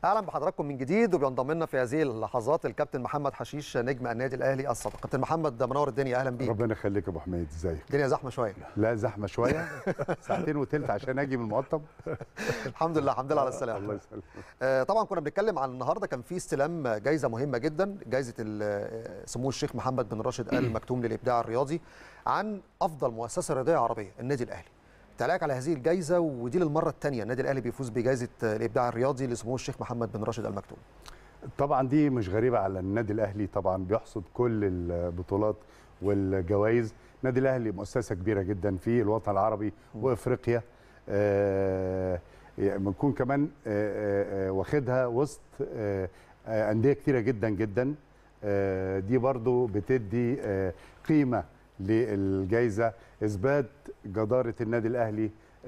اهلا بحضراتكم من جديد وبينضم لنا في هذه اللحظات الكابتن محمد حشيش نجم النادي الاهلي السابق كابتن محمد منور الدنيا اهلا بيك ربنا يخليك يا ابو حميد ازيك الدنيا زحمه شويه لا زحمه شويه ساعتين وتلت عشان اجي من المقطم الحمد لله الحمد لله على السلامه الله يسلمك آه، طبعا كنا بنتكلم عن النهارده كان في استلام جائزه مهمه جدا جائزه ال- سمو الشيخ محمد بن راشد ال مكتوم للابداع الرياضي عن افضل مؤسسه رياضيه عربيه النادي الاهلي تعليقك على هذه الجائزه ودي للمره الثانيه النادي الاهلي بيفوز بجائزه الابداع الرياضي لسمو الشيخ محمد بن راشد ال مكتوم طبعا دي مش غريبه على النادي الاهلي طبعا بيحصد كل البطولات والجوائز النادي الاهلي مؤسسه كبيره جدا في الوطن العربي وافريقيا آه بنكون كمان آه آه واخدها وسط آه آه انديه كتيره جدا جدا آه دي برضو بتدي آه قيمه للجائزه اثبات جداره النادي الاهلي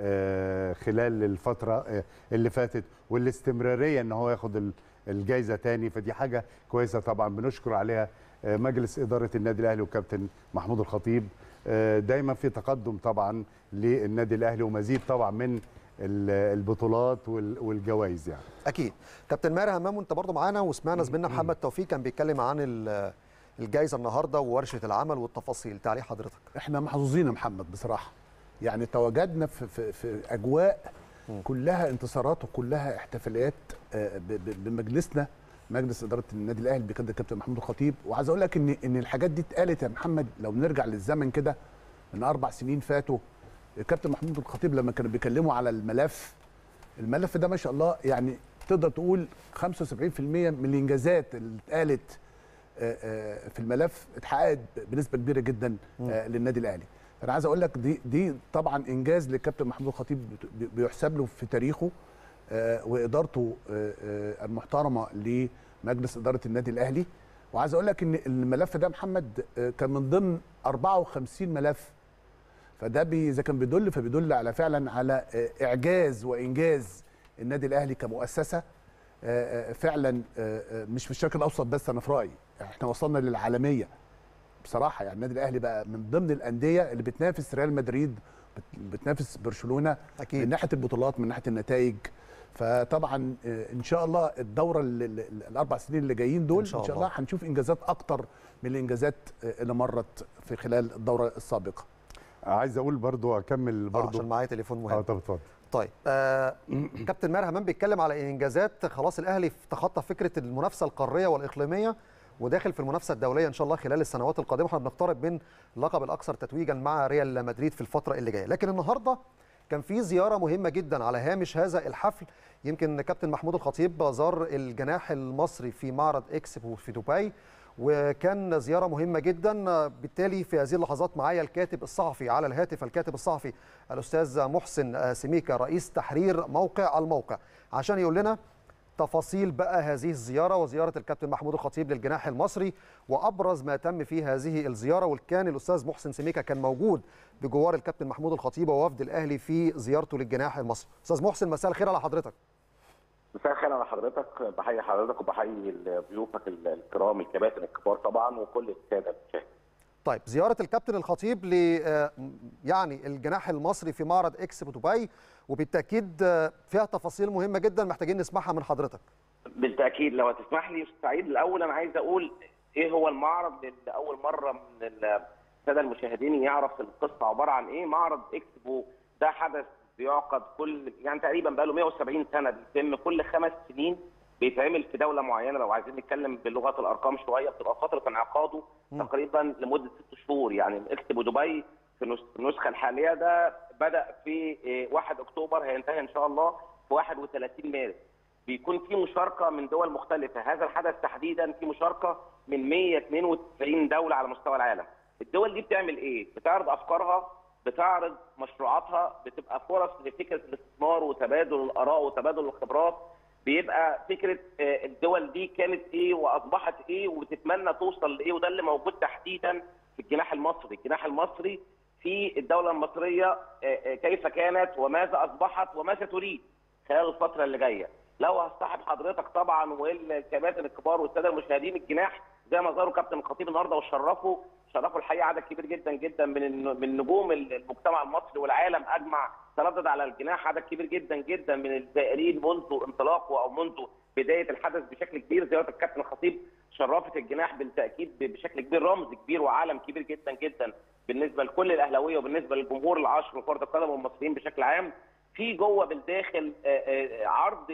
آه خلال الفتره آه اللي فاتت والاستمراريه ان هو ياخد ال- الجائزه تاني فدي حاجه كويسه طبعا بنشكر عليها آه، مجلس اداره النادي الاهلي وكابتن محمود الخطيب آه، دايما في تقدم طبعا للنادي الاهلي ومزيد طبعا من ال- البطولات وال- والجوائز يعني اكيد كابتن ماهر همام وانت برضو معانا وسمعنا زميلنا محمد توفيق كان بيتكلم عن ال- الجائزه النهارده وورشه العمل والتفاصيل تعليق حضرتك احنا محظوظين يا محمد بصراحه يعني تواجدنا في في, في اجواء كلها انتصارات وكلها احتفاليات آه، ب- ب- بمجلسنا مجلس اداره النادي الاهلي بقياده الكابتن محمود الخطيب وعايز اقول لك ان ان الحاجات دي اتقالت يا محمد لو نرجع للزمن كده من اربع سنين فاتوا الكابتن محمود الخطيب لما كانوا بيكلموا على الملف الملف ده ما شاء الله يعني تقدر تقول 75% من الانجازات اللي اتقالت آه، آه، في الملف اتحققت بنسبه كبيره جدا آه، للنادي الاهلي فانا عايز اقول لك دي دي طبعا انجاز للكابتن محمود الخطيب بت- بيحسب له في تاريخه آه، وادارته آه، آه، المحترمه لمجلس اداره النادي الاهلي وعايز اقول لك ان الملف ده محمد آه، كان من ضمن 54 ملف فده بي اذا كان بيدل فبيدل على فعلا على آه، اعجاز وانجاز النادي الاهلي كمؤسسه آه، آه، فعلا آه، آه، مش في الشرق الاوسط بس انا في رايي احنا وصلنا للعالميه بصراحه يعني النادي الاهلي بقى من ضمن الانديه اللي بتنافس ريال مدريد بت- بتنافس برشلونه أكيد. من ناحيه البطولات من ناحيه النتائج فطبعا آه، ان شاء الله الدوره ال- ال- ال- الاربع سنين اللي جايين دول إن شاء ان شاء الله. الله هنشوف انجازات اكتر من الانجازات آه، اللي مرت في خلال الدوره السابقه عايز اقول برضو اكمل آه، برضو عشان معايا تليفون اه مهم طب اتفضل طيب آه كابتن ماهر همام بيتكلم على انجازات خلاص الاهلي تخطى فكره المنافسه القاريه والاقليميه وداخل في المنافسه الدوليه ان شاء الله خلال السنوات القادمه احنا بنقترب من اللقب الاكثر تتويجا مع ريال مدريد في الفتره اللي جايه لكن النهارده كان في زياره مهمه جدا على هامش هذا الحفل يمكن كابتن محمود الخطيب زار الجناح المصري في معرض اكسبو في دبي وكان زياره مهمه جدا بالتالي في هذه اللحظات معايا الكاتب الصحفي على الهاتف الكاتب الصحفي الاستاذ محسن سميكه رئيس تحرير موقع الموقع عشان يقول لنا تفاصيل بقى هذه الزياره وزياره الكابتن محمود الخطيب للجناح المصري وابرز ما تم في هذه الزياره وكان الاستاذ محسن سميكه كان موجود بجوار الكابتن محمود الخطيب ووفد الاهلي في زيارته للجناح المصري استاذ محسن مساء الخير على حضرتك مساء الخير على حضرتك بحيي حضرتك وبحيي ضيوفك الكرام الكباتن الكبار طبعا وكل الساده المشاهدين طيب زياره الكابتن الخطيب ل آه، يعني الجناح المصري في معرض اكسبو دبي وبالتاكيد آه، فيها تفاصيل مهمه جدا محتاجين نسمعها من حضرتك بالتاكيد لو هتسمح لي أستاذ سعيد الاول انا عايز اقول ايه هو المعرض لاول مره من الساده المشاهدين يعرف القصه عباره عن ايه معرض اكسبو ده حدث بيعقد كل يعني تقريبا بقى له 170 سنه بيتم كل خمس سنين بيتعمل في دوله معينه لو عايزين نتكلم بلغه الارقام شويه بتبقى فتره انعقاده تقريبا لمده ست شهور يعني اكسبو دبي في النس- في النسخه الحاليه ده بدا في إيه، 1 اكتوبر هينتهي ان شاء الله في 31 مارس بيكون في مشاركه من دول مختلفه هذا الحدث تحديدا في مشاركه من 192 دوله على مستوى العالم الدول دي بتعمل ايه بتعرض افكارها بتعرض مشروعاتها بتبقى فرص لفكره الاستثمار وتبادل الاراء وتبادل الخبرات بيبقى فكره آه، الدول دي كانت ايه واصبحت ايه وبتتمنى توصل لايه وده اللي موجود تحديدا في الجناح المصري، الجناح المصري في الدوله المصريه آه، آه، كيف كانت وماذا اصبحت وماذا تريد خلال الفتره اللي جايه. لو هصاحب حضرتك طبعا والكباتن الكبار والساده المشاهدين الجناح زي ما ظهروا كابتن الخطيب النهارده وشرفوا شرفوا الحقيقه عدد كبير جدا جدا من الن- من نجوم المجتمع المصري والعالم اجمع تردد على الجناح عدد كبير جدا جدا من الزائرين منذ انطلاقه او منذ بدايه الحدث بشكل كبير زياره الكابتن الخطيب شرفت الجناح بالتاكيد بشكل كبير رمز كبير وعالم كبير جدا جدا بالنسبه لكل الاهلاويه وبالنسبه للجمهور العشر وكره القدم والمصريين بشكل عام في جوه بالداخل آه، آه، عرض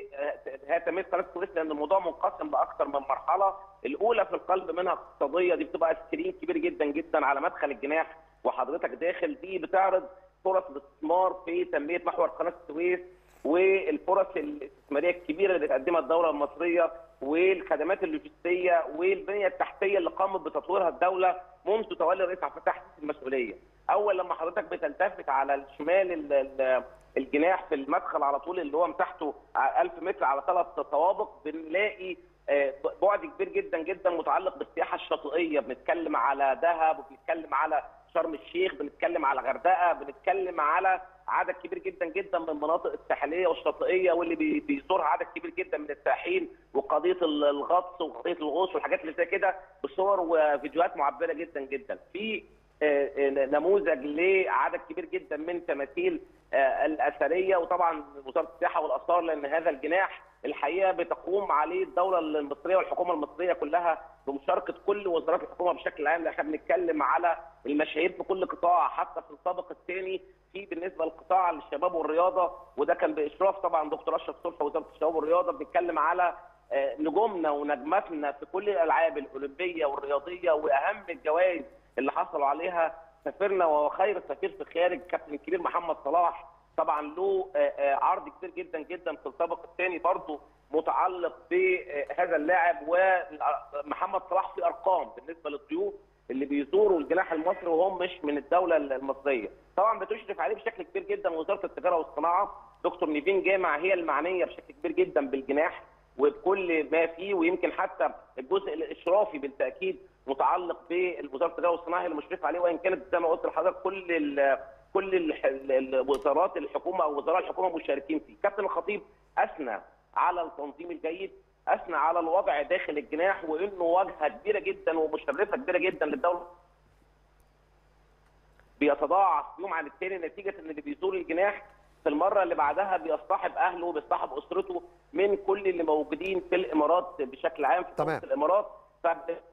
لتنميه قناه السويس لان الموضوع منقسم لاكثر من مرحله الاولى في القلب منها اقتصاديه دي بتبقى سكرين كبير جدا جدا على مدخل الجناح وحضرتك داخل دي بتعرض فرص الاستثمار في تنميه محور قناه السويس والفرص الاستثماريه الكبيره اللي بتقدمها الدوله المصريه والخدمات اللوجستيه والبنيه التحتيه اللي قامت بتطويرها الدوله منذ تولي الرئيس عبد الفتاح السيسي المسؤوليه. اول لما حضرتك بتلتفت على الشمال ال- ال- الجناح في المدخل على طول اللي هو مساحته 1000 متر على ثلاث طوابق بنلاقي آه، بعد كبير جدا جدا متعلق بالسياحه الشاطئيه بنتكلم على دهب وبنتكلم على شرم الشيخ بنتكلم على غردقه بنتكلم على عدد كبير جدا جدا من المناطق الساحليه والشاطئيه واللي بي- بيزورها عدد كبير جدا من السائحين وقضيه ال- الغطس وقضيه الغوص والحاجات اللي زي كده بصور وفيديوهات معبره جدا جدا في آه، آه، نموذج لعدد كبير جدا من تماثيل آه، الاثريه وطبعا وزاره السياحه والاثار لان هذا الجناح الحقيقه بتقوم عليه الدوله المصريه والحكومه المصريه كلها بمشاركه كل وزارات الحكومه بشكل عام احنا بنتكلم على المشاهير في كل قطاع حتى في السابق الثاني في بالنسبه للقطاع الشباب والرياضه وده كان باشراف طبعا دكتور اشرف صبحي وزاره الشباب والرياضه بنتكلم على آه، نجومنا ونجماتنا في كل الالعاب الاولمبيه والرياضيه واهم الجوائز اللي حصلوا عليها سفيرنا وهو خير سفير في الخارج كابتن الكبير محمد صلاح طبعا له آه، آه، عرض كبير جدا جدا في السابق الثاني برضه متعلق بهذا اللاعب ومحمد صلاح في ارقام بالنسبه للضيوف اللي بيزوروا الجناح المصري وهم مش من الدوله المصريه طبعا بتشرف عليه بشكل كبير جدا وزاره التجاره والصناعه دكتور نيفين جامع هي المعنيه بشكل كبير جدا بالجناح وبكل ما فيه ويمكن حتى الجزء الاشرافي بالتاكيد متعلق بوزاره التجاره والصناعه هي المشرفه عليه وان كانت زي ما قلت لحضرتك كل ال كل ال- ال- الوزارات الحكومه او وزراء الحكومه مشاركين فيه. كابتن الخطيب اثنى على التنظيم الجيد، اثنى على الوضع داخل الجناح وانه واجهه كبيره جدا ومشرفه كبيره جدا للدوله بيتضاعف يوم عن التاني نتيجه ان اللي بيزور الجناح في المره اللي بعدها بيصطحب اهله وبيصطحب اسرته من كل اللي موجودين في الامارات بشكل عام في تمام. دولة الامارات ف...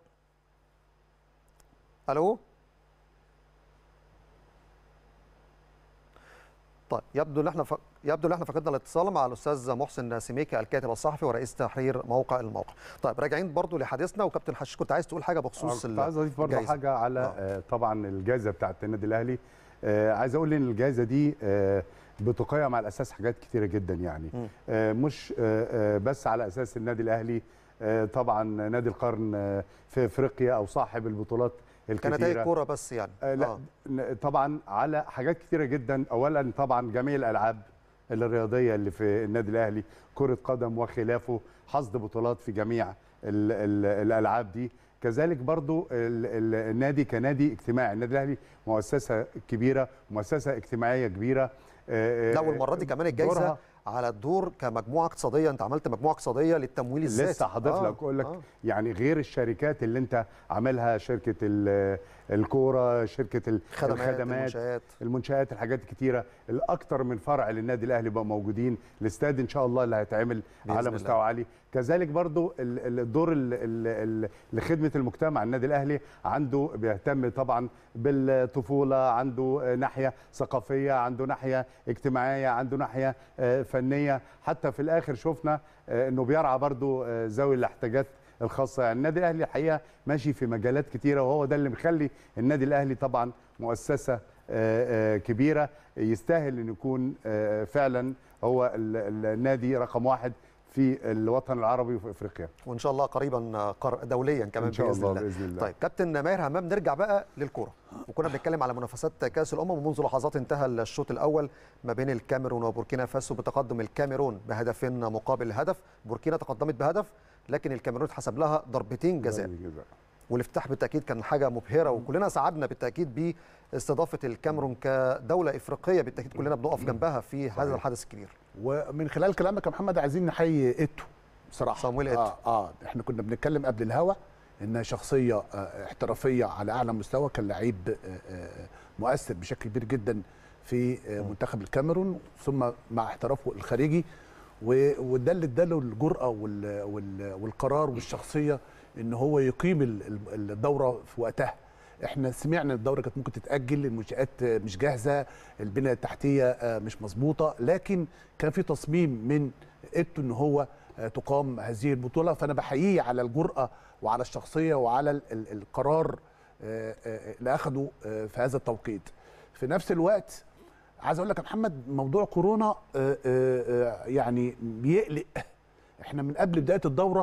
الو طيب يبدو ان احنا ف... يبدو ان احنا فقدنا الاتصال مع الاستاذ محسن سميكه الكاتب الصحفي ورئيس تحرير موقع الموقع طيب راجعين برضو لحديثنا وكابتن حشيش كنت عايز تقول حاجه بخصوص كنت عايز اضيف برضه الجايزة. حاجه على آه. آه. طبعا الجائزه بتاعه النادي الاهلي آه عايز اقول ان الجائزه دي آه بتقيم على اساس حاجات كتيره جدا يعني آه مش آه آه بس على اساس النادي الاهلي آه طبعا نادي القرن آه في افريقيا او صاحب البطولات الكثيره كنتائج كوره بس يعني آه لا آه. ن- طبعا على حاجات كتيره جدا اولا طبعا جميع الالعاب الرياضيه اللي في النادي الاهلي كره قدم وخلافه حصد بطولات في جميع ال ال الالعاب دي كذلك برضو ال ال النادي كنادي اجتماعي النادي الاهلي مؤسسه كبيره مؤسسه اجتماعيه كبيره آه، لا والمره دي كمان الجائزه دورها على الدور كمجموعه اقتصاديه انت عملت مجموعه اقتصاديه للتمويل الذاتي لسه هضيف آه، لك اقول لك آه. يعني غير الشركات اللي انت عاملها شركه ال- الكوره شركه ال- خدمات الخدمات المنشآت المنشآت الحاجات الكتيرة الأكتر من فرع للنادي الأهلي بقى موجودين الاستاد إن شاء الله اللي هيتعمل بإذن على الله. مستوى عالي كذلك برضو ال- ال- الدور ال- ال- ال- لخدمة المجتمع النادي الأهلي عنده بيهتم طبعا بالطفولة عنده ناحية ثقافية عنده ناحية اجتماعية عنده ناحية آه، فنية حتى في الآخر شفنا آه، أنه بيرعى برضو آه، ذوي الاحتياجات الخاصه يعني النادي الاهلي الحقيقه ماشي في مجالات كتيره وهو ده اللي مخلي النادي الاهلي طبعا مؤسسه آه، آه، كبيره يستاهل ان يكون آه، فعلا هو ال- ال- النادي رقم واحد في الوطن العربي وفي افريقيا وان شاء الله قريبا قر- دوليا كمان ان شاء باذن الله الله باذن الله طيب كابتن ماهر همام نرجع بقى للكوره وكنا بنتكلم على منافسات كاس الامم ومنذ لحظات انتهى الشوط الاول ما بين الكاميرون وبوركينا فاسو بتقدم الكاميرون بهدفين مقابل هدف بوركينا تقدمت بهدف لكن الكاميرون اتحسب لها ضربتين جزاء والافتتاح بالتاكيد كان حاجه مبهره وكلنا سعدنا بالتاكيد استضافه الكاميرون كدوله افريقيه بالتاكيد كلنا بنقف جنبها في هذا الحدث الكبير ومن خلال كلامك يا محمد عايزين نحيي ايتو بصراحه صامويل إيتو. اه اه احنا كنا بنتكلم قبل الهوا انها شخصيه آه احترافيه على اعلى مستوى كان لعيب آه آه مؤثر بشكل كبير جدا في آه منتخب الكاميرون ثم مع احترافه الخارجي و- وده اللي اداله الجرأه وال وال والقرار والشخصيه ان هو يقيم ال- ال- الدوره في وقتها احنا سمعنا الدوره كانت ممكن تتاجل المنشات مش جاهزه البنيه التحتيه آه، مش مظبوطه لكن كان في تصميم من ايتو ان هو آه، تقام هذه البطوله فانا بحييه على الجرأه وعلى الشخصيه وعلى ال- ال- القرار آه، آه، اللي اخده آه، في هذا التوقيت في نفس الوقت عايز اقول لك يا محمد موضوع كورونا آه، آه، آه، يعني بيقلق احنا من قبل بدايه الدوره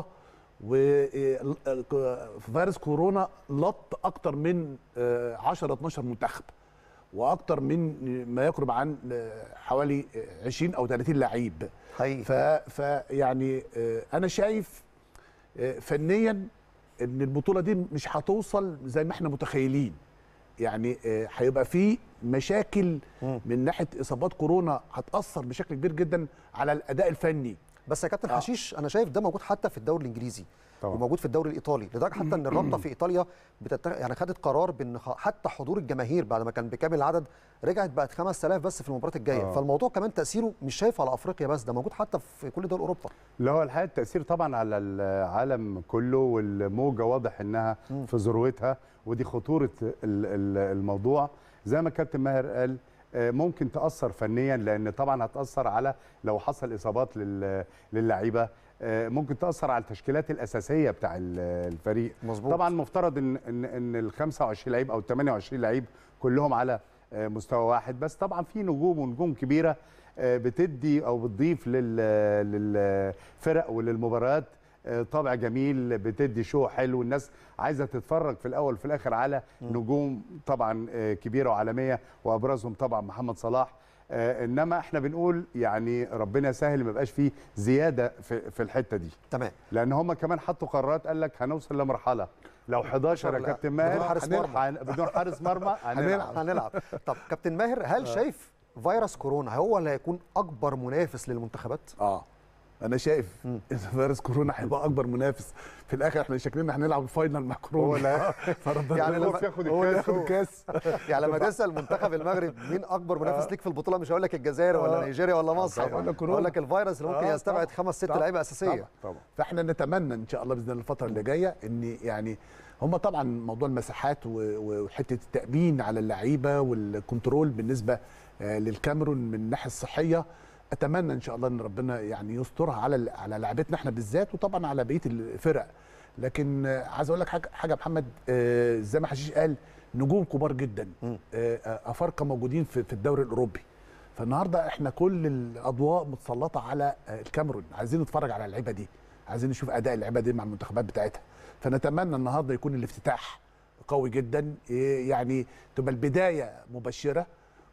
وفيروس كورونا لط اكتر من آه، 10 12 منتخب واكتر من ما يقرب عن آه، حوالي آه، 20 او 30 لعيب حقيقي ف فيعني آه، انا شايف آه، فنيا ان البطوله دي مش هتوصل زي ما احنا متخيلين يعني آه، هيبقى في مشاكل مم. من ناحيه اصابات كورونا هتاثر بشكل كبير جدا على الاداء الفني بس يا كابتن آه. حشيش انا شايف ده موجود حتى في الدوري الانجليزي طبعا. وموجود في الدوري الايطالي لدرجه حتى ان الرابطه في ايطاليا بتت... يعني خدت قرار بان خ- حتى حضور الجماهير بعد ما كان بكامل العدد رجعت بقت 5000 بس في المباراه الجايه آه. فالموضوع كمان تاثيره مش شايف على افريقيا بس ده موجود حتى في كل دول اوروبا اللي هو الحقيقه التاثير طبعا على العالم كله والموجه واضح انها في ذروتها ودي خطوره ال- ال- الموضوع زي ما كابتن ماهر قال آه، ممكن تاثر فنيا لان طبعا هتاثر على لو حصل اصابات لل- للعيبه آه، ممكن تاثر على التشكيلات الاساسيه بتاع ال- الفريق مظبوط. طبعا مفترض ان ان ان ال 25 لعيب او ال 28 لعيب كلهم على آه، مستوى واحد بس طبعا في نجوم ونجوم كبيره آه، بتدي او بتضيف لل- للفرق وللمباريات آه، طابع جميل بتدي شو حلو الناس عايزه تتفرج في الاول وفي الاخر على نجوم طبعا آه، كبيره وعالميه وابرزهم طبعا محمد صلاح آه، انما احنا بنقول يعني ربنا يسهل ما يبقاش فيه زياده في في الحته دي تمام لان هم كمان حطوا قرارات قال لك هنوصل لمرحله لو 11 يا لا، كابتن بدون ماهر حارس هنلعب- مرمى. هن- بدون حارس مرمى هنلعب هنلعب طب كابتن ماهر هل شايف فيروس كورونا هو اللي هيكون اكبر منافس للمنتخبات اه انا شايف ان فيروس كورونا هيبقى اكبر منافس في الاخر احنا شكلنا هنلعب الفاينل مع كورونا فربنا يعني هو لما- ياخد هو اللي الكاس ياخد هو. الكاس يعني لما تسال منتخب المغرب مين اكبر منافس ليك في البطوله مش هقول لك الجزائر ولا آه. نيجيريا ولا مصر طبعاً. ولا كورونا. هقول لك الفيروس اللي ممكن آه، يستبعد طبعاً. خمس ست طبعاً. لعيبه اساسيه طبعاً. طبعا فاحنا نتمنى ان شاء الله باذن الله الفتره اللي جايه ان يعني هم طبعا موضوع المساحات و- و- وحته التامين على اللعيبه والكنترول بالنسبه آه، للكاميرون من الناحيه الصحيه اتمنى ان شاء الله ان ربنا يعني يسترها على على لعبتنا احنا بالذات وطبعا على بقيه الفرق لكن آه، عايز اقول لك حاجه حاجه يا محمد آه، زي ما حشيش قال نجوم كبار جدا مم. آه، آه، افارقه موجودين في في الدوري الاوروبي فالنهارده احنا كل الاضواء متسلطه على آه، الكاميرون عايزين نتفرج على اللعيبه دي عايزين نشوف اداء اللعيبه دي مع المنتخبات بتاعتها فنتمنى النهارده يكون الافتتاح قوي جدا إيه يعني تبقى البدايه مبشره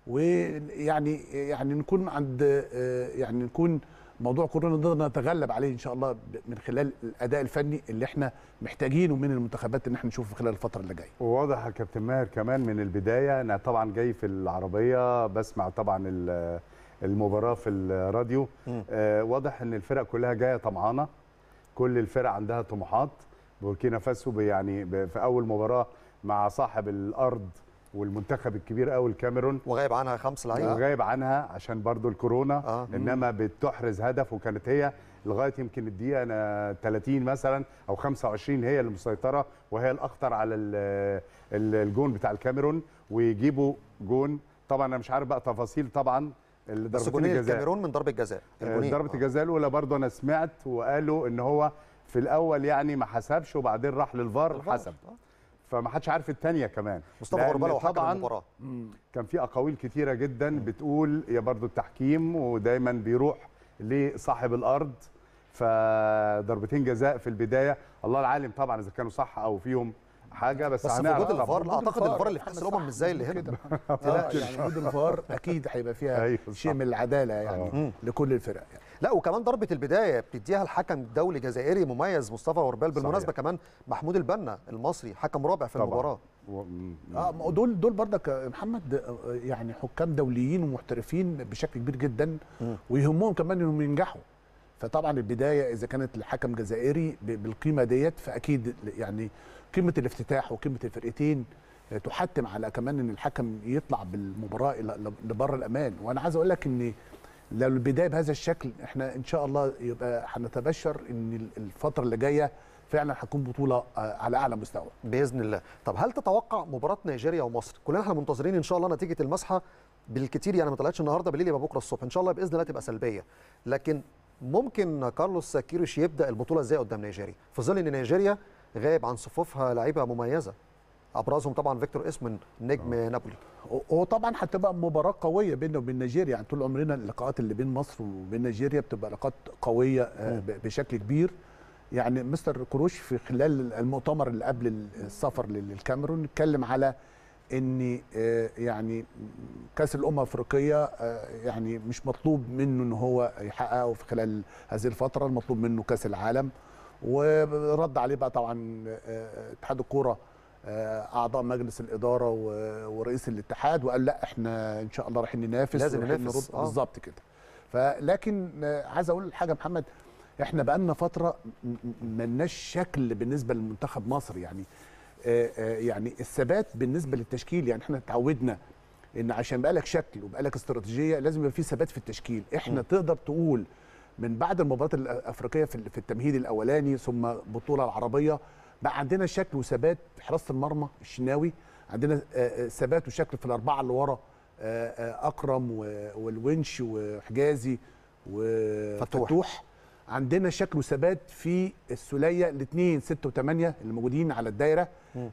ويعني يعني نكون عند آه، يعني نكون موضوع كورونا ده نتغلب عليه ان شاء الله ب- من خلال الاداء الفني اللي احنا محتاجينه من المنتخبات ان احنا نشوفه خلال الفتره اللي جايه وواضح يا كابتن ماهر كمان من البدايه انا طبعا جاي في العربيه بسمع طبعا ال- المباراه في الراديو مم. آه واضح ان الفرق كلها جايه طمعانه كل الفرق عندها طموحات بوركينا فاسو ب- يعني ب- في اول مباراه مع صاحب الارض والمنتخب الكبير قوي الكاميرون وغايب عنها خمس لعيبه وغايب عنها عشان برضو الكورونا آه. انما بتحرز هدف وكانت هي لغايه يمكن الدقيقه أنا 30 مثلا او 25 هي اللي مسيطره وهي الاخطر على ال- ال- الجون بتاع الكاميرون ويجيبوا جون طبعا انا مش عارف بقى تفاصيل طبعا بس ضربتين جونين الجزاء الكاميرون من ضربه جزاء آه، الجونين. ضربه آه. الجزاء الاولى برضو انا سمعت وقالوا ان هو في الاول يعني ما حسبش وبعدين راح للفار الفار. حسب فما حدش عارف الثانيه كمان مصطفى لأن غربله وحكم طبعاً المباراه كان في اقاويل كتيره جدا بتقول يا برضو التحكيم ودايما بيروح لصاحب الارض فضربتين جزاء في البدايه الله العالم طبعا اذا كانوا صح او فيهم حاجه بس, بس في هنعرف وجود طبعاً. الفار لا وجود اعتقد الفار. الفار اللي في كاس الامم مش زي اللي هنا كده. اه يعني وجود الفار اكيد هيبقى فيها أيوة، شيء صح. من العداله يعني آه. لكل الفرق يعني. لا وكمان ضربه البدايه بتديها الحكم الدولي جزائري مميز مصطفى وربال بالمناسبه صحيح. كمان محمود البنا المصري حكم رابع في المباراه و- م- اه ما هو دول دول برضك يا محمد آه، يعني حكام دوليين ومحترفين بشكل كبير جدا ويهمهم كمان انهم ينجحوا فطبعا البدايه اذا كانت الحكم جزائري ب- بالقيمه ديت فاكيد يعني قيمه الافتتاح وقيمه الفرقتين آه، تحتم على كمان ان الحكم يطلع بالمباراه الى لبره الامان وانا عايز اقول لك ان لو البدايه بهذا الشكل احنا ان شاء الله يبقى هنتبشر ان الفتره اللي جايه فعلا هتكون بطوله آه، على اعلى مستوى باذن الله طب هل تتوقع مباراه نيجيريا ومصر كلنا احنا منتظرين ان شاء الله نتيجه المسحه بالكتير يعني ما طلعتش النهارده بالليل يبقى بكره الصبح ان شاء الله باذن الله تبقى سلبيه لكن ممكن كارلوس كيروش يبدا البطوله ازاي قدام نيجيريا في ظل ان نيجيريا غايب عن صفوفها لعيبه مميزه ابرزهم طبعا فيكتور اسمن نجم نابولي هو طبعا هتبقى مباراه قويه بيننا وبين نيجيريا يعني طول عمرنا اللقاءات اللي بين مصر وبين نيجيريا بتبقى لقاءات قويه آه، ب- بشكل كبير يعني مستر كروش في خلال المؤتمر اللي قبل السفر لل- للكاميرون اتكلم على ان آه، يعني كاس الامم الافريقيه آه، يعني مش مطلوب منه ان هو يحققه في خلال هذه الفتره المطلوب منه كاس العالم ورد عليه بقى طبعا آه، اتحاد الكوره آه، اعضاء مجلس الاداره و- ورئيس الاتحاد وقال لا احنا ان شاء الله رايحين ننافس لازم ورايحين ننافس، نرد آه. بالظبط كده فلكن آه، عايز اقول حاجه محمد احنا بقالنا فتره م- م- ملناش شكل بالنسبه لمنتخب مصر يعني آه، آه، يعني الثبات بالنسبه للتشكيل يعني احنا اتعودنا ان عشان بقى لك شكل وبقى لك استراتيجيه لازم يبقى في ثبات في التشكيل احنا م. تقدر تقول من بعد المباريات الافريقيه في في التمهيد الاولاني ثم البطوله العربيه بقى عندنا شكل وثبات في حراسه المرمى الشناوي عندنا آه، آه، ثبات وشكل في الاربعه اللي ورا آه، آه، اكرم و- والونش وحجازي فتوح. وفتوح عندنا شكل وثبات في السوليه الاثنين ستة وثمانية اللي موجودين على الدايره آه،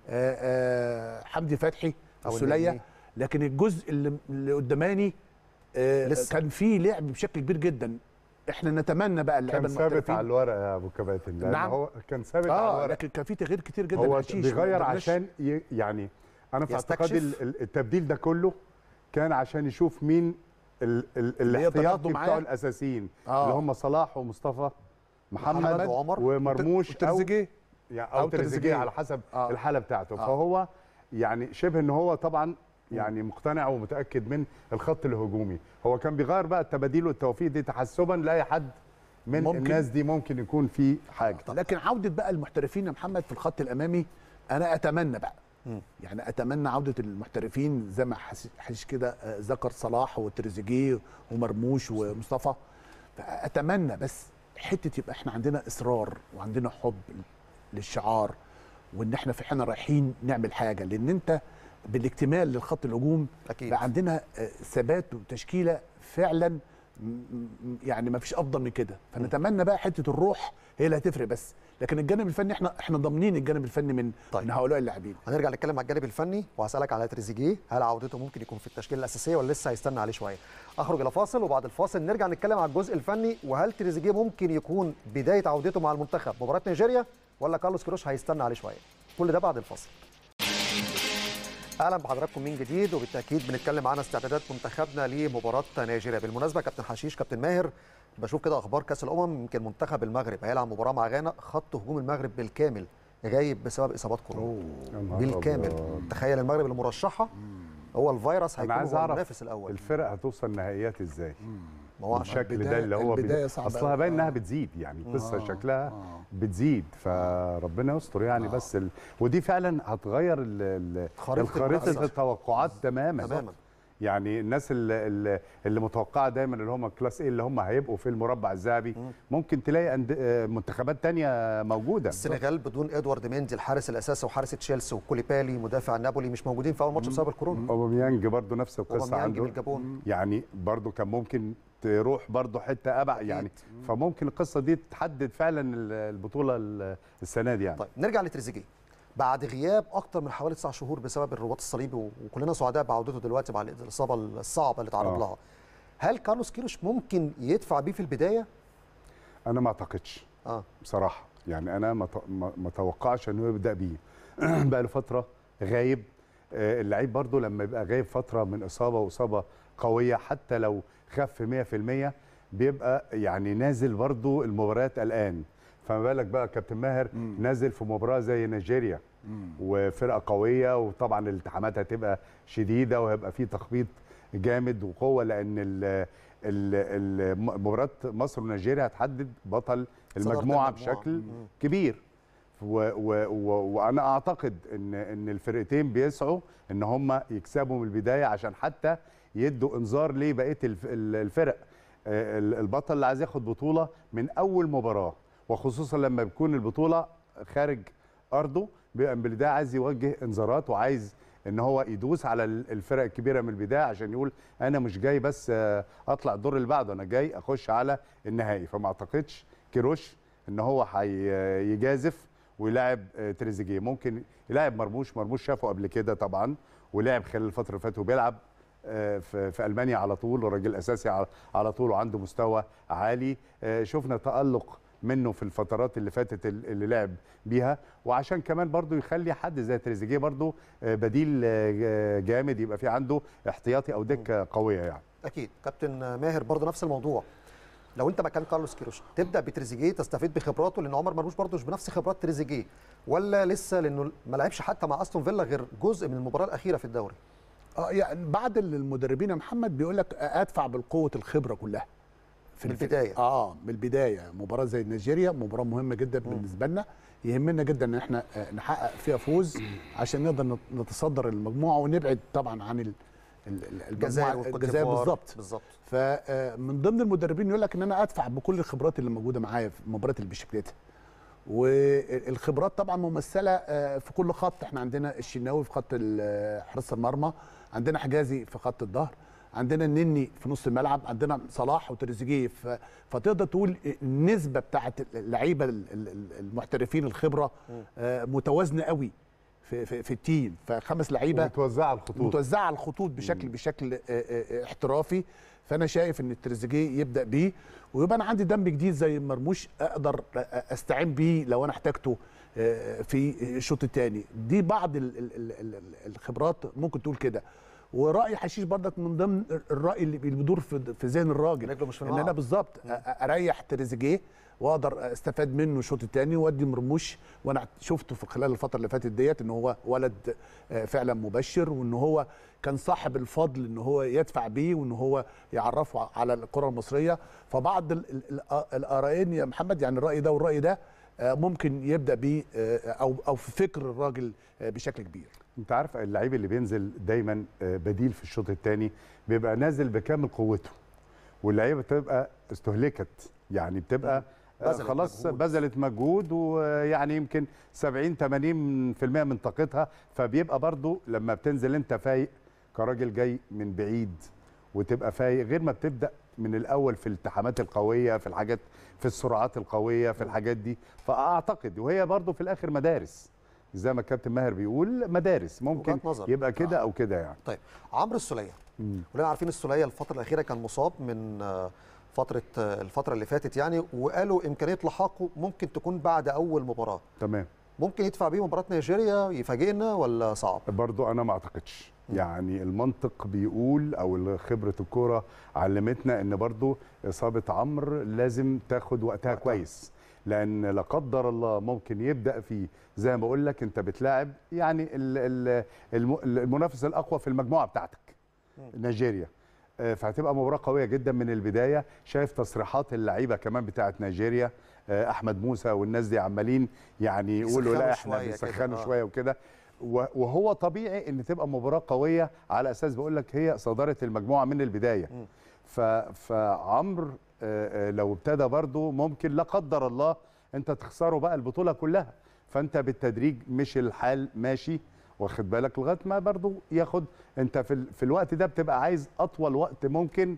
آه، حمدي فتحي أو السوليه النجمي. لكن الجزء اللي, اللي قداماني آه، لسه. كان فيه لعب بشكل كبير جدا احنا نتمنى بقى اللعيبه كان ثابت المحترفين على الورق يا ابو كباتن لأن نعم. هو كان ثابت على اه الورق لكن كان في تغيير كتير جدا هو هشيش. ما بيغير قدرناش- عشان ي... يعني انا في اعتقادي يستكشف. ال- ال- التبديل ده كله كان عشان يشوف مين ال... ال... اللي يقدر الاحتياطي ياخده معاه. بتوع الاساسيين آه. اللي هم صلاح ومصطفى محمد, محمد وعمر ومرموش او وتريزيجيه يعني او, أو أو تريزيجيه تريزيجيه. على حسب آه. آه. الحاله بتاعته آه. آه. فهو يعني شبه ان هو طبعا يعني مقتنع ومتاكد من الخط الهجومي هو كان بيغير بقى التباديل والتوفيق دي تحسبا لاي حد من ممكن. ممكن. الناس دي ممكن يكون في حاجه لكن عوده بقى المحترفين يا محمد في الخط الامامي انا اتمنى بقى يعني اتمنى عوده المحترفين زي ما حس- حسيت كده آه، ذكر صلاح وتريزيجيه ومرموش ومصطفى فاتمنى بس حته يبقى احنا عندنا اصرار وعندنا حب للشعار وان احنا في احنا رايحين نعمل حاجه لان انت بالاكتمال للخط الهجوم أكيد. بقى عندنا آه، ثبات وتشكيله فعلا م- م- يعني ما فيش افضل من كده فنتمنى بقى حته الروح هي اللي هتفرق بس لكن الجانب الفني احنا احنا ضامنين الجانب الفني من طيب. طيب. من هؤلاء اللاعبين هنرجع نتكلم على الجانب الفني وهسالك على تريزيجيه هل عودته ممكن يكون في التشكيله الاساسيه ولا لسه هيستنى عليه شويه اخرج الى فاصل وبعد الفاصل نرجع نتكلم على الجزء الفني وهل تريزيجيه ممكن يكون بدايه عودته مع المنتخب مباراه نيجيريا ولا كارلوس كروش هيستنى عليه شويه كل ده بعد الفاصل اهلا بحضراتكم من جديد وبالتاكيد بنتكلم عن استعدادات منتخبنا لمباراه نيجيريا بالمناسبه كابتن حشيش كابتن ماهر بشوف كده اخبار كاس الامم يمكن منتخب المغرب هيلعب مباراه مع غانا خط هجوم المغرب بالكامل غايب بسبب اصابات كورونا يا نهار بالكامل أبيض. تخيل المغرب المرشحه هو الفيروس انا هيكون عايز هو اعرف المنافس الاول الفرق هتوصل نهائيات ازاي ما هو عشان بالشكل البداية- ده اللي هو البداية بدا- صعبة اصلها أوي. باين انها آه. بتزيد يعني القصه آه. شكلها آه. بتزيد فربنا يستر يعني بس ال... ودي فعلا هتغير ال... ال... خريطة الخريطه المنافسة. التوقعات تماما تماما يعني الناس اللي, اللي, اللي متوقعه دايما اللي هم كلاس ايه اللي هم هيبقوا في المربع الذهبي ممكن تلاقي أند... آه، منتخبات تانية موجوده السنغال بدون ادوارد ميندي الحارس الاساسي وحارس تشيلسي وكوليبالي مدافع نابولي مش موجودين في اول ماتش بسبب الكورونا اوباميانج برضو نفس القصه اوباميانج من عنده الجابون يعني برضو كان ممكن تروح برضو حته ابعد يعني فممكن القصه دي تحدد فعلا ال- البطوله ال- السنه دي يعني طيب نرجع لتريزيجيه بعد غياب اكتر من حوالي تسع شهور بسبب الرباط الصليبي و- وكلنا سعداء بعودته دلوقتي بعد الاصابه الصعبه اللي تعرض آه. لها هل كارلوس كيروش ممكن يدفع بيه في البدايه انا ما اعتقدش اه بصراحه يعني انا ما ت- ما ما اتوقعش انه يبدا بيه بقى له فتره غايب آه، اللعيب برضو لما يبقى غايب فتره من اصابه واصابه قويه حتى لو خف 100% بيبقى يعني نازل برضو المباريات الان فما بالك بقى كابتن ماهر نازل في مباراه زي نيجيريا وفرقه قويه وطبعا الالتحامات هتبقى شديده وهيبقى في تخبيط جامد وقوه لان ال ال- ال- مباراه مصر ونيجيريا هتحدد بطل صدارة المجموعه المجموعة. بشكل كبير و و و وانا اعتقد ان ان الفرقتين بيسعوا ان هم يكسبوا من البدايه عشان حتى يدوا انذار لبقيه الف- ال- الفرق آه، ال- البطل اللي عايز ياخد بطوله من اول مباراه وخصوصا لما بيكون البطوله خارج ارضه بيبقى من البدايه عايز يوجه انذارات وعايز ان هو يدوس على ال- الفرق الكبيره من البدايه عشان يقول انا مش جاي بس آه، اطلع الدور اللي بعده انا جاي اخش على النهائي فما اعتقدش كيروش ان هو هيجازف ويلاعب آه، تريزيجيه ممكن يلاعب مرموش مرموش شافه قبل كده طبعا ولعب خلال الفتره اللي فاتت وبيلعب آه، في في المانيا على طول راجل اساسي على- على طول وعنده مستوى عالي آه، شفنا تالق منه في الفترات اللي فاتت ال- اللي لعب بيها وعشان كمان برضو يخلي حد زي تريزيجيه برضو آه، بديل آه، جامد يبقى في عنده احتياطي او دكه قويه يعني اكيد كابتن ماهر برضه نفس الموضوع لو انت مكان كارلوس كيروش تبدا بتريزيجيه تستفيد بخبراته لان عمر مرموش برضه مش بنفس خبرات تريزيجيه ولا لسه لانه ما لعبش حتى مع استون فيلا غير جزء من المباراه الاخيره في الدوري اه يعني بعض المدربين يا محمد بيقول لك ادفع بالقوه الخبره كلها في من الف- البداية. اه من البدايه مباراه زي نيجيريا مباراه مهمه جدا بالنسبه لنا يهمنا جدا ان احنا آه، نحقق فيها فوز عشان نقدر نت- نتصدر المجموعه ونبعد طبعا عن ال- ال- ال- الجزائر المجموعه والكوت الجزائر ديفوار. بالظبط بالظبط فمن ضمن المدربين يقول لك ان انا ادفع بكل الخبرات اللي موجوده معايا في مباراه البشكليته والخبرات طبعا ممثله آه، في كل خط احنا عندنا الشناوي في خط ال- حراسه المرمى عندنا حجازي في خط الظهر عندنا النني في نص الملعب عندنا صلاح وتريزيجيه ف- فتقدر تقول النسبه بتاعه اللعيبه ال- ال- المحترفين الخبره آه، متوازنه قوي في في, في التيم فخمس لعيبه متوزعه على الخطوط متوزعه على الخطوط بشكل بشكل آه، آه، احترافي فانا شايف ان التريزيجيه يبدا بيه ويبقى انا عندي دم جديد زي مرموش اقدر آه، استعين بيه لو انا احتاجته آه، في الشوط الثاني دي بعض ال- ال- ال- ال- الخبرات ممكن تقول كده وراي حشيش برضك من ضمن الراي اللي بيدور في في ذهن الراجل رجله مش في ان انا الملعب. بالظبط أ- أ- اريح تريزيجيه واقدر استفاد منه الشوط الثاني وادي مرموش وانا شفته في خلال الفتره اللي فاتت ديت ان هو ولد آه، فعلا مبشر وان هو كان صاحب الفضل ان هو يدفع بيه وان هو يعرفه على الكره المصريه فبعض ال- ال- ال- الارائين يا محمد يعني الراي ده والراي ده آه، ممكن يبدا بيه آه، او او في فكر الراجل آه، بشكل كبير انت عارف اللعيب اللي بينزل دايما آه، بديل في الشوط الثاني بيبقى نازل بكامل قوته واللعيبه بتبقى استهلكت يعني بتبقى آه، بذلت خلاص مجهود. بذلت مجهود ويعني يمكن 70 80% من طاقتها فبيبقى برضو لما بتنزل انت فايق كراجل جاي من بعيد وتبقى فايق غير ما بتبدا من الاول في الالتحامات القويه في الحاجات في السرعات القويه في الحاجات دي فاعتقد وهي برضو في الاخر مدارس زي ما الكابتن ماهر بيقول مدارس ممكن وجهات نظر. يبقى كده آه. او كده يعني طيب عمرو السوليه كلنا عارفين السوليه الفتره الاخيره كان مصاب من آه، فتره آه، الفتره اللي فاتت يعني وقالوا امكانيه لحاقه ممكن تكون بعد اول مباراه تمام ممكن يدفع بيه مباراه نيجيريا يفاجئنا ولا صعب برضو انا ما اعتقدش يعني المنطق بيقول او خبره الكوره علمتنا ان برضو اصابه عمرو لازم تاخد وقتها كويس لان لا قدر الله ممكن يبدا فيه زي ما بقول لك انت بتلاعب يعني ال- ال- الم- المنافس الاقوى في المجموعه بتاعتك نيجيريا آه، فهتبقى مباراه قويه جدا من البدايه شايف تصريحات اللعيبه كمان بتاعت نيجيريا آه، احمد موسى والناس دي عمالين يعني يقولوا لا يسخنوا احنا شوية كده، بيسخنوا آه. شويه وكده و- وهو طبيعي ان تبقى مباراه قويه على اساس بقول لك هي صداره المجموعه من البدايه ف فعمرو آه، آه، لو ابتدى برضو ممكن لا قدر الله انت تخسره بقى البطوله كلها فانت بالتدريج مش الحال ماشي واخد بالك لغايه ما برضو ياخد انت في, ال... في الوقت ده بتبقى عايز اطول وقت ممكن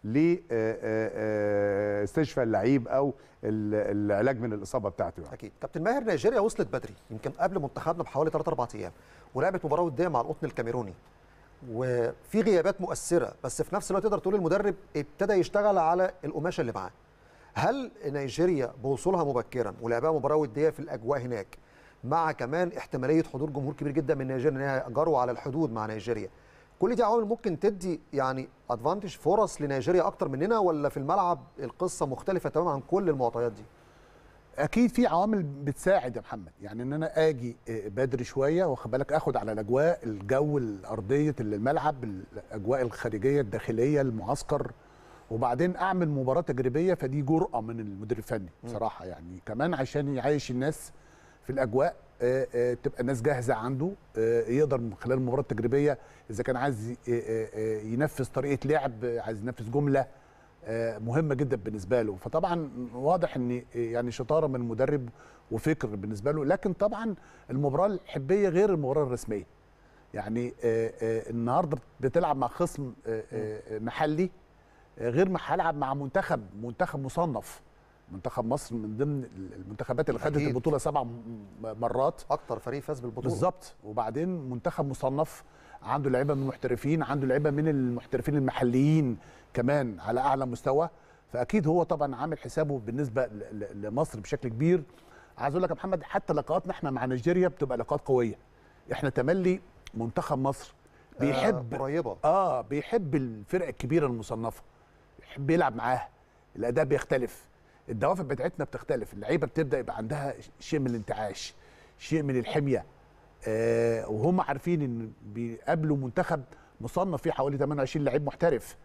لاستشفاء اللعيب او ال- العلاج من الاصابه بتاعته يعني. اكيد كابتن ماهر نيجيريا وصلت بدري يمكن قبل منتخبنا بحوالي 3 4 ايام ولعبت مباراه وديه مع القطن الكاميروني وفي غيابات مؤثره بس في نفس الوقت تقدر تقول المدرب ابتدى يشتغل على القماشه اللي معاه هل نيجيريا بوصولها مبكرا ولعبها مباراه وديه في الاجواء هناك مع كمان احتماليه حضور جمهور كبير جدا من نيجيريا ان هي جروا على الحدود مع نيجيريا كل دي عوامل ممكن تدي يعني ادفانتج فرص لنيجيريا اكتر مننا ولا في الملعب القصه مختلفه تماما عن كل المعطيات دي اكيد في عوامل بتساعد يا محمد يعني ان انا اجي آه، بدري شويه واخد بالك اخد على الاجواء الجو الارضيه الملعب الاجواء الخارجيه الداخليه المعسكر وبعدين اعمل مباراه تجريبيه فدي جرأه من المدير الفني بصراحه يعني كمان عشان يعيش الناس في الاجواء آه، آه، تبقى الناس جاهزه عنده آه، يقدر من خلال المباراه التجريبيه اذا كان عايز ي- آه، آه، ينفذ طريقه لعب آه، عايز ينفذ جمله آه، مهمه جدا بالنسبه له فطبعا واضح ان يعني شطاره من المدرب وفكر بالنسبه له لكن طبعا المباراه الحبيه غير المباراه الرسميه يعني آه، آه، النهارده بتلعب مع خصم آه، آه، محلي آه، غير ما هلعب مع منتخب منتخب مصنف منتخب مصر من ضمن المنتخبات اللي خدت أكيد. البطوله سبع م- مرات اكتر فريق فاز بالبطوله بالظبط وبعدين منتخب مصنف عنده لعيبه من المحترفين عنده لعيبه من المحترفين المحليين كمان على اعلى مستوى فاكيد هو طبعا عامل حسابه بالنسبه ل- ل- لمصر بشكل كبير عايز اقول لك يا محمد حتى لقاءاتنا احنا مع نيجيريا بتبقى لقاءات قويه احنا تملي منتخب مصر بيحب آه قريبه اه بيحب الفرق الكبيره المصنفه يحب يلعب معاها الاداء بيختلف الدوافع بتاعتنا بتختلف اللعيبه بتبدا يبقى عندها شيء من الانتعاش شيء من الحميه آه وهم عارفين ان بيقابلوا منتخب مصنف فيه حوالي 28 لعيب محترف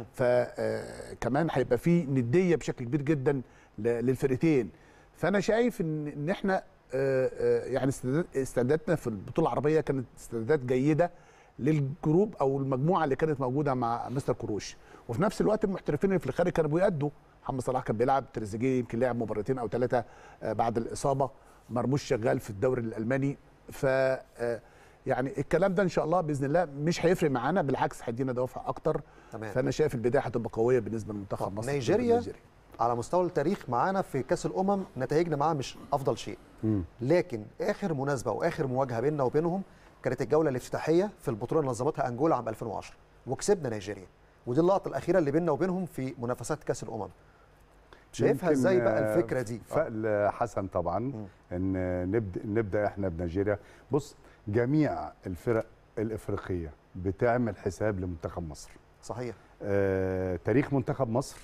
فكمان هيبقى فيه نديه بشكل كبير جدا ل- للفرقتين فانا شايف ان ان احنا آه، آه، يعني استعداد- استعداداتنا في البطوله العربيه كانت استعدادات جيده للجروب او المجموعه اللي كانت موجوده مع مستر كروش وفي نفس الوقت المحترفين اللي في الخارج كانوا بيأدوا محمد صلاح كان بيلعب تريزيجيه يمكن لعب مباراتين او ثلاثه بعد الاصابه مرموش شغال في الدوري الالماني ف آه، يعني الكلام ده ان شاء الله باذن الله مش هيفرق معانا بالعكس هيدينا دوافع اكتر تمام. فانا شايف البدايه هتبقى قويه بالنسبه لمنتخب طب مصر نيجيريا ضد على مستوى التاريخ معانا في كاس الامم نتائجنا معاها مش افضل شيء لكن اخر مناسبه واخر مواجهه بيننا وبينهم كانت الجوله الافتتاحيه في البطوله اللي نظمتها انجولا عام 2010 وكسبنا نيجيريا ودي اللقطه الاخيره اللي بيننا وبينهم في منافسات كاس الامم شايفها يمكن، ازاي بقى آه، الفكره دي فقل حسن طبعا ان نبدا نبدا احنا بنيجيريا بص جميع الفرق الافريقيه بتعمل حساب لمنتخب مصر صحيح آه، تاريخ منتخب مصر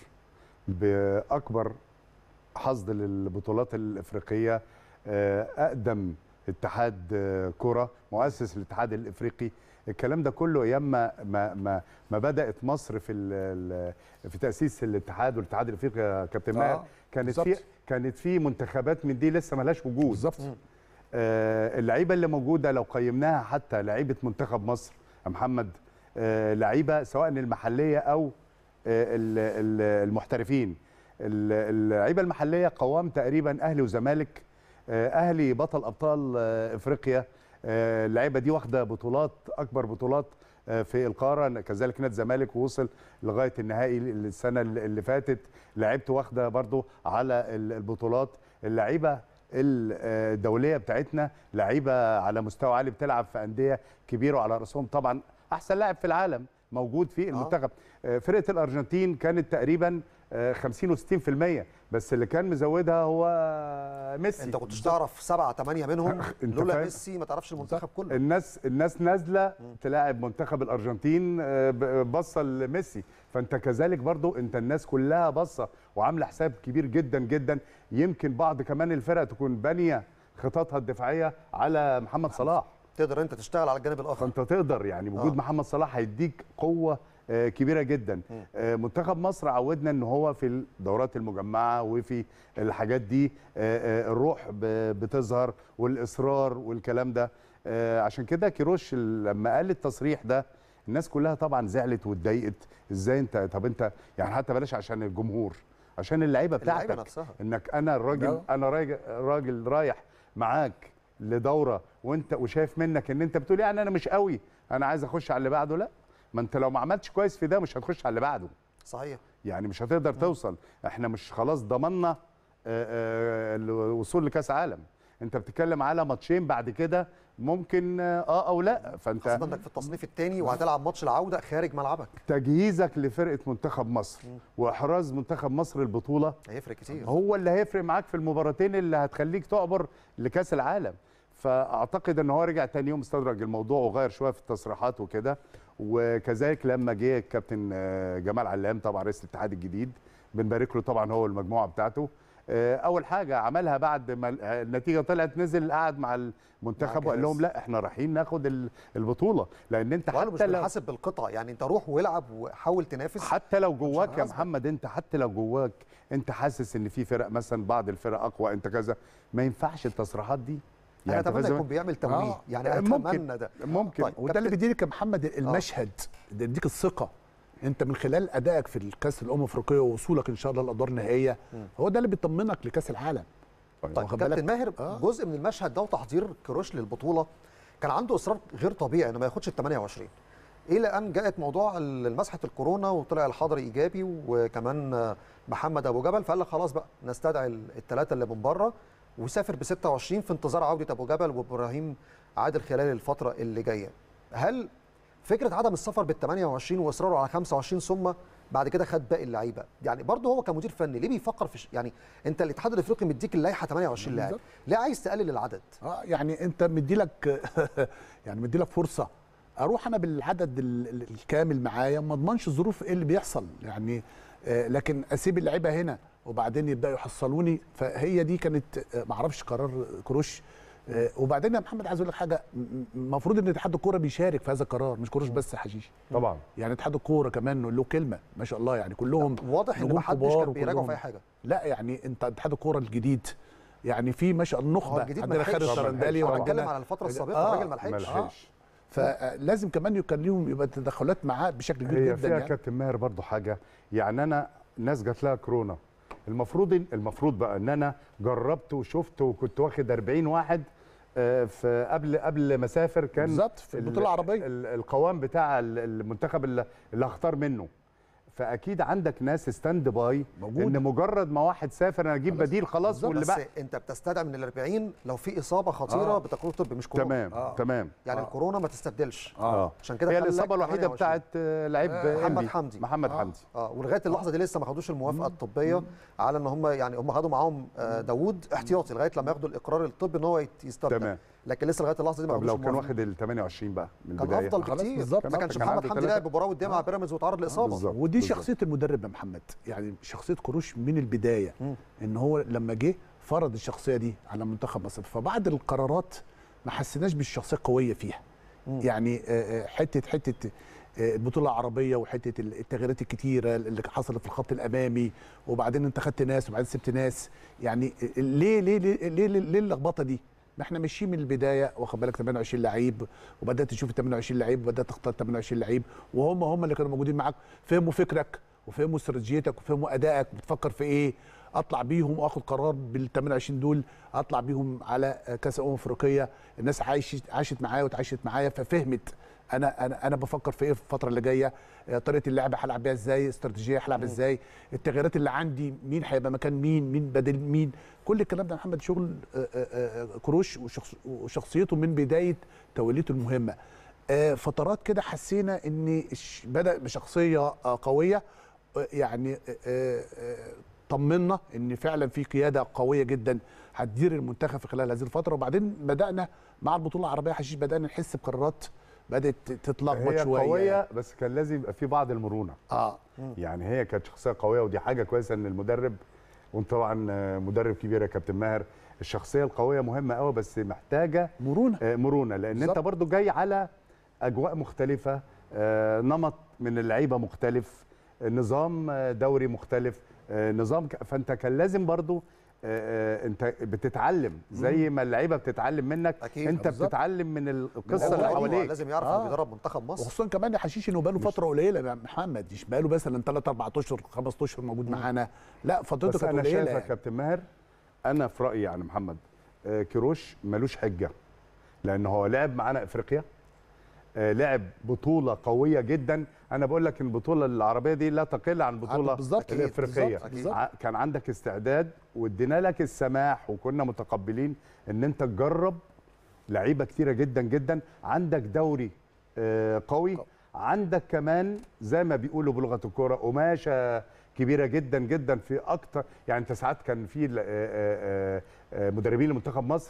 باكبر حصد للبطولات الافريقيه آه، اقدم اتحاد آه، كره مؤسس الاتحاد الافريقي الكلام ده كله ايام ما ما ما, ما بدات مصر في ال- ال- في تاسيس الاتحاد والاتحاد الافريقي يا كابتن ماهر آه، كانت بالظبط. في كانت في منتخبات من دي لسه ملهاش وجود بالظبط آه، اللعيبه اللي موجوده لو قيمناها حتى لعيبه منتخب مصر يا محمد آه، لعيبه سواء المحليه او آه، ال- ال- المحترفين ال- اللعيبه المحليه قوام تقريبا اهلي وزمالك آه، اهلي بطل ابطال آه، افريقيا آه، اللعيبه دي واخده بطولات اكبر بطولات آه، في القاره كذلك نادي الزمالك ووصل لغايه النهائي السنه اللي فاتت لعيبته واخده برضو على ال- البطولات اللعيبه الدوليه بتاعتنا لعيبه على مستوى عالي بتلعب في انديه كبيره وعلى راسهم طبعا احسن لاعب في العالم موجود في المنتخب آه، فرقه الارجنتين كانت تقريبا آه، 50 و60% بس اللي كان مزودها هو ميسي انت كنتش تعرف سبعه ثمانيه منهم أنت لولا فاهم؟ ميسي ما تعرفش المنتخب كله الناس الناس نازله تلاعب منتخب الارجنتين آه، ب- باصه لميسي فانت كذلك برضو انت الناس كلها باصه وعامله حساب كبير جدا جدا يمكن بعض كمان الفرق تكون بانيه خططها الدفاعيه على محمد صلاح تقدر انت تشتغل على الجانب الاخر فانت تقدر يعني وجود آه. محمد صلاح هيديك قوه آه، كبيره جدا آه، منتخب مصر عودنا ان هو في الدورات المجمعه وفي الحاجات دي آه، آه، الروح ب- بتظهر والاصرار والكلام ده آه، عشان كده كيروش لما قال التصريح ده الناس كلها طبعا زعلت واتضايقت ازاي انت طب انت يعني حتى بلاش عشان الجمهور عشان اللعيبه اللعيبة بتاعتك نفسها. انك انا الراجل لا. انا راجل راجل رايح معاك لدوره وانت وشايف منك ان انت بتقول يعني انا مش قوي انا عايز اخش على اللي بعده لا ما انت لو ما عملتش كويس في ده مش هتخش على اللي بعده صحيح يعني مش هتقدر توصل احنا مش خلاص ضمننا آه، آه، الوصول لكاس عالم انت بتتكلم على ماتشين بعد كده ممكن اه آه او لا فانت خاصه انك في التصنيف الثاني وهتلعب ماتش العوده خارج ملعبك تجهيزك لفرقه منتخب مصر واحراز منتخب مصر البطوله هيفرق كتير هو اللي هيفرق معاك في المباراتين اللي هتخليك تعبر لكاس العالم فاعتقد ان هو رجع تاني يوم استدرج الموضوع وغير شويه في التصريحات وكده وكذلك لما جه الكابتن آه، جمال علام طبعا رئيس الاتحاد الجديد بنبارك له طبعا هو المجموعه بتاعته آه، اول حاجه عملها بعد ما ال- آه، النتيجه طلعت نزل قعد مع المنتخب مع وقال لهم الجهاز. لا احنا رايحين ناخد ال- البطوله لان انت وقالوا مش حتى لو بنحاسب بالقطع يعني انت روح والعب وحاول تنافس حتى لو جواك يا هنهزر. محمد انت حتى لو جواك انت حاسس ان في فرق مثلا بعض الفرق اقوى انت كذا ما ينفعش التصريحات دي انا أنت اتمنى فاهم؟ يكون بيعمل تمويه آه. يعني ممكن. اتمنى ده ممكن طيب. وده اللي بيديك يا محمد المشهد ده يديك الثقه انت من خلال ادائك في الكاس الامم الافريقيه ووصولك ان شاء الله للادوار النهائيه هو ده اللي بيطمنك لكاس العالم طيب واخد كابتن بالك؟ ماهر آه. جزء من المشهد ده وتحضير كروش للبطوله كان عنده اصرار غير طبيعي انه ما ياخدش ال 28 الى ان جاءت موضوع مسحه الكورونا وطلع الحظر ايجابي وكمان آه، محمد ابو جبل فقال لك خلاص بقى نستدعي الثلاثه اللي من بره وسافر ب 26 في انتظار عوده ابو جبل وابراهيم عادل خلال الفتره اللي جايه هل فكره عدم السفر بال 28 واصراره على 25 ثم بعد كده خد باقي اللعيبه يعني برضه هو كمدير فني ليه بيفكر في ش... يعني انت الاتحاد الافريقي مديك اللائحه 28 لاعب بالظبط. ليه عايز تقلل العدد اه يعني انت مدي لك يعني مدي لك فرصه اروح انا بالعدد ال- ال- الكامل معايا ما اضمنش الظروف ايه اللي بيحصل يعني آه لكن اسيب اللعيبه هنا وبعدين يبداوا يحصلوني فهي دي كانت آه ما اعرفش قرار كروش آه وبعدين يا محمد عايز اقول لك حاجه م- م- المفروض ان اتحاد الكوره بيشارك في هذا القرار مش كروش بس يا حشيش طبعا يعني اتحاد الكوره كمان له كلمه ما شاء الله يعني كلهم واضح ان نجوم ما حدش كبار كان بيراجعوا وكلهم- في اي حاجه لا يعني انت اتحاد الكوره الجديد يعني في ما شاء الله هو نخبه الجديد عندنا ما خالد لحقش. الطرندالي انا بتكلم وعندنا على الفتره السابقه آه. الراجل ما ما لحقش لحقش فلازم كمان يكون ليهم يبقى تدخلات معاه بشكل كبير هي جدا فيها يعني كابتن ماهر برضو حاجه يعني انا ناس جات لها كورونا المفروض إن- المفروض بقى ان انا جربت وشفت وكنت واخد 40 واحد آه، في قبل قبل ما اسافر كان بالظبط في ال- البطوله العربيه ال- القوام بتاع ال- المنتخب اللي, اللي هختار منه فاكيد عندك ناس ستاند باي موجودة. ان مجرد ما واحد سافر انا اجيب خلاص. بديل خلاص بالظبط. واللي بس بقى انت بتستدعي من ال 40 لو في اصابه خطيره آه. بتقرير طبي مش كورونا تمام آه. تمام يعني آه. الكورونا ما تستبدلش اه عشان كده هي خلى الاصابه لك الوحيده 28. بتاعت آه، لعيب آه، محمد إنبي. حمدي. محمد آه. حمدي اه ولغايه اللحظه دي لسه ما خدوش الموافقه الطبيه على ان هم يعني هم خدوا معاهم آه، داوود احتياطي لغايه لما ياخدوا الاقرار الطبي ان هو يت- يستبدل تمام. لكن لسه لغايه اللحظه دي ما طب خدوش لو كان الموافقة. واخد ال 28 بقى من كان البدايه افضل خلاص بكتير بالظبط. ما كانش كان محمد عنده حمدي ثلاثة. لعب مباراه وديه مع بيراميدز وتعرض لاصابه بالظبط. ودي بالظبط. شخصيه المدرب يا محمد يعني شخصيه كروش من البدايه ان هو لما جه فرض الشخصيه دي على منتخب مصر فبعد القرارات ما حسيناش بالشخصيه القويه فيها يعني آه، آه، حته حته آه، البطوله العربيه وحته التغييرات الكتيره اللي حصلت في الخط الامامي وبعدين انت خدت ناس وبعدين سبت ناس يعني آه، ليه ليه ليه ليه, ليه, ليه اللخبطه دي؟ ما احنا ماشيين من البدايه واخد بالك 28 لعيب وبدات تشوف ال 28 لعيب وبدات تختار 28 لعيب وهم هم اللي كانوا موجودين معاك فهموا فكرك وفهموا استراتيجيتك وفهموا ادائك بتفكر في ايه اطلع بيهم واخد قرار بال 28 دول اطلع بيهم على كاس الامم الافريقيه الناس عايشت عاشت معايا وتعايشت معايا ففهمت انا انا انا بفكر في ايه في الفتره اللي جايه آه، طريقه اللعب هلعب بيها ازاي استراتيجيه هلعب ازاي التغييرات اللي عندي مين هيبقى مكان مين مين بدل مين كل الكلام ده يا محمد شغل آه، آه، آه، كروش وشخص وشخصيته من بدايه توليته المهمه آه، فترات كده حسينا ان الش- بدا بشخصيه آه، قويه آه، يعني آه، آه، طمنا ان فعلا في قياده قويه جدا هتدير المنتخب في خلال هذه الفتره وبعدين بدانا مع البطوله العربيه حشيش بدانا نحس بقرارات بدات تتلخبط هي شويه قويه بس كان لازم يبقى في بعض المرونه اه يعني هي كانت شخصيه قويه ودي حاجه كويسه ان المدرب وانت طبعا آه، مدرب كبير يا كابتن ماهر الشخصيه القويه مهمه قوي بس محتاجه مرونه آه، مرونه لان بالظبط. انت برضو جاي على اجواء مختلفه آه، نمط من اللعيبه مختلف آه، نظام آه، دوري مختلف آه، نظام ك- فانت كان لازم برضو آه، آه، انت بتتعلم زي ما اللعيبه بتتعلم منك أكيد. انت بالظبط. بتتعلم من القصه هو اللي هو حواليك لازم يعرف آه. انه بيدرب منتخب مصر وخصوصا كمان يا حشيش انه بقاله فتره قليله يا محمد مش بقاله مثلا 3 4 اشهر 5 اشهر موجود معانا لا فترته بس كانت انا قليله شايف يا يعني. كابتن ماهر انا في رايي يعني محمد آه، كيروش ملوش حجه لان هو لعب معانا افريقيا آه، لعب بطوله قويه جدا انا بقول لك إن البطوله العربيه دي لا تقل عن البطوله بالظبط، الافريقيه بالظبط، بالظبط. ع- كان عندك استعداد وادينا لك السماح وكنا متقبلين ان انت تجرب لعيبه كتيره جدا جدا عندك دوري آه، قوي عندك كمان زي ما بيقولوا بلغه الكوره قماشه كبيره جدا جدا في اكتر يعني انت ساعات كان في ل- آه، آه، آه، مدربين لمنتخب مصر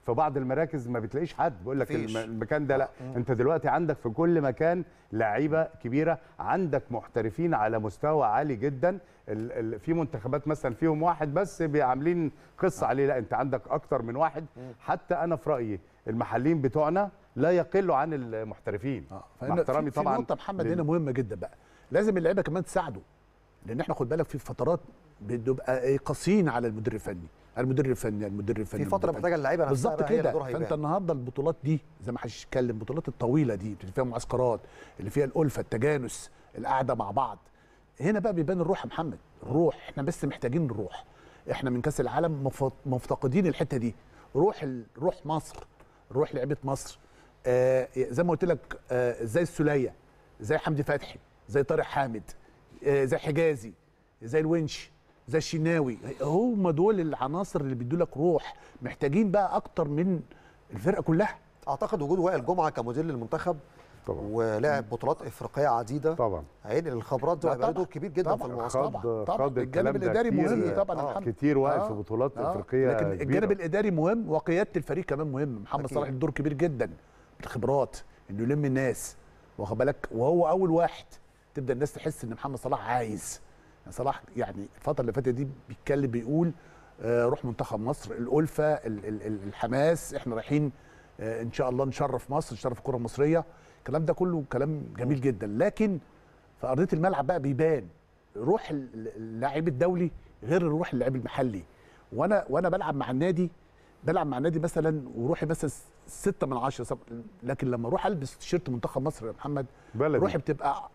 في بعض المراكز ما بتلاقيش حد بيقول لك مفيش. الم- المكان ده لا مم. انت دلوقتي عندك في كل مكان لعيبه كبيره عندك محترفين على مستوى عالي جدا ال ال في منتخبات مثلا فيهم واحد بس بي- عاملين قصه عليه لا انت عندك اكتر من واحد حتى انا في رايي المحليين بتوعنا لا يقلوا عن المحترفين اه مع فهنا احترامي في, طبعا في نقطه محمد لل- هنا مهمه جدا بقى لازم اللعيبه كمان تساعده لان احنا خد بالك في فترات بنبقى إيه قاسيين على المدير الفني المدير الفني المدير الفني في فتره المدير الفني. محتاجه اللعيبه نفسها بالظبط بقى هي اللي كده دورها فانت يبان. النهارده البطولات دي زي ما حدش اتكلم البطولات الطويله دي اللي فيها معسكرات اللي فيها الالفه التجانس القعده مع بعض هنا بقى بيبان الروح يا محمد الروح احنا بس محتاجين الروح احنا من كاس العالم مف- مفتقدين الحته دي روح ال... روح مصر روح لعيبه مصر آه زي ما قلت لك آه زي السوليه زي حمدي فتحي زي طارق حامد آه زي حجازي زي الونش زي الشناوي هم دول العناصر اللي بيدوا لك روح محتاجين بقى اكتر من الفرقه كلها اعتقد وجود وائل جمعه كمدير للمنتخب طبعا ولعب بطولات افريقيه عديده طبعا هينقل الخبرات دي لا وهيبقى له طبعا. دور كبير جدا في طبعا. المواصلات خاض طبعا طبعا خاض الجانب الكلام ده الاداري كتير- مهم طبعا يا آه، محمد كتير واقف آه، في بطولات آه. افريقيه لكن كبيرة. الجانب الاداري مهم وقياده الفريق كمان مهم محمد أكيد. صلاح له دور كبير جدا الخبرات انه يلم الناس واخد بالك وهو اول واحد تبدا الناس تحس ان محمد صلاح عايز يعني صلاح يعني الفتره اللي فاتت دي بيتكلم بيقول آه روح منتخب مصر الالفه ال- ال- ال- الحماس احنا رايحين آه ان شاء الله نشرف مصر نشرف الكره المصريه الكلام ده كله كلام جميل جدا لكن في ارضيه الملعب بقى بيبان روح ال- ال- اللاعب الدولي غير روح اللاعب المحلي وانا وانا بلعب مع النادي بلعب مع النادي مثلا وروحي مثلا ستة من عشرة سب... لكن لما اروح البس تيشيرت منتخب مصر يا محمد بلدي. روحي بتبقى